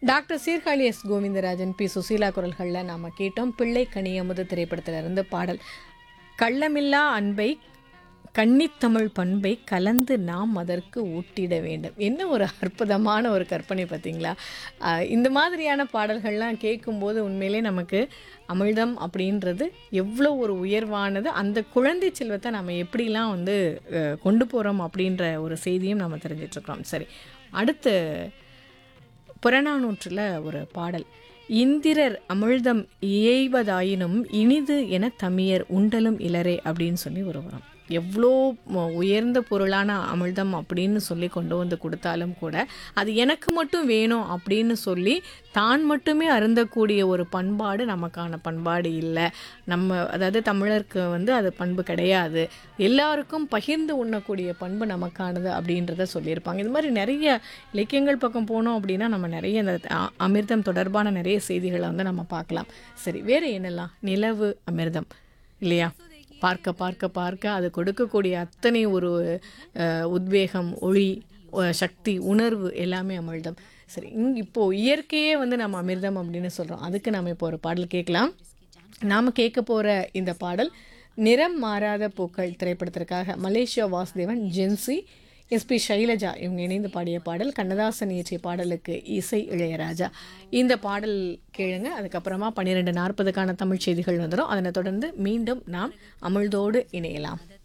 doctor Sirkazhi S Govindarajan P Susheela குரல்களில் நாம் கேட்டோம் பிள்ளை கனியமுது திரைப்படத்திலிருந்து பாடல் கள்ளமில்லா அன்பை கன்னித்தமிழ் பண்பை கலந்து நாம் அதற்கு ஊட்டிட வேண்டும் என்ன ஒரு அற்புதமான ஒரு கற்பனை பார்த்தீங்களா ஆஹ் இந்த மாதிரியான பாடல்கள்லாம் கேட்கும்போது உண்மையிலே நமக்கு அமிழ்தம் அப்படின்றது எவ்வளோ ஒரு உயர்வானது அந்த குழந்தை செல்வத்தை நம்ம எப்படிலாம் வந்து அஹ், கொண்டு போகிறோம் அப்படின்ற ஒரு செய்தியும் நம்ம தெரிஞ்சிட்ருக்கிறோம் சரி அடுத்து புறநானூற்றில் ஒரு பாடல் இந்திரர் அமிழ்தம் இயைவதாயினும் இனிது என தமியர் உண்டலும் இலரே அப்படின்னு சொல்லி ஒரு வரும் எவ்வளோ ம- உயர்ந்த பொருளான அமிழ்தம் அப்படின்னு சொல்லி கொண்டு வந்து கொடுத்தாலும் கூட அது எனக்கு மட்டும் வேணும் அப்படின்னு சொல்லி தான் மட்டுமே அருந்தக்கூடிய ஒரு பண்பாடு நமக்கான பண்பாடு இல்லை நம்ம அதாவது தமிழருக்கு வந்து அது பண்பு கிடையாது எல்லாருக்கும் பகிர்ந்து உண்ணக்கூடிய பண்பு நமக்கானது அப்படின்றத சொல்லியிருப்பாங்க இது மாதிரி நிறைய இலக்கியங்கள் பக்கம் போனோம் அப்படின்னா நம்ம நிறைய இந்த அ- அமிர்தம் தொடர்பான நிறைய செய்திகளை வந்து நம்ம பார்க்கலாம் சரி வேறு என்னெல்லாம் நிலவு அமிர்தம் இல்லையா பார்க்க பார்க்க பார்க்க அது கொடுக்கக்கூடிய அத்தனை ஒரு அஹ், உத்வேகம் ஒளி அஹ், சக்தி உணர்வு எல்லாமே அமிர்தம் சரி இங் இப்போது இயற்கையே வந்து நம்ம அமிர்தம் அப்படின்னு சொல்கிறோம் அதுக்கு நம்ம இப்போ ஒரு பாடல் கேட்கலாம் நாம் கேட்க போகிற இந்த பாடல் நிறம் மாறாத பூக்கள் திரைப்படத்திற்காக மலேசியா வாசுதேவன் ஜென்சி எஸ்பி சைலஜா இவங்க இணைந்து பாடிய பாடல் கண்ணதாசன் இயற்றிய பாடலுக்கு இசை இளையராஜா இந்த பாடல் கேளுங்க அதுக்கப்புறமா பன்னிரெண்டு நாற்பதுக்கான தமிழ் செய்திகள் வந்துடும் அதனை தொடர்ந்து மீண்டும் நாம் அமிழ்தோடு இணையலாம்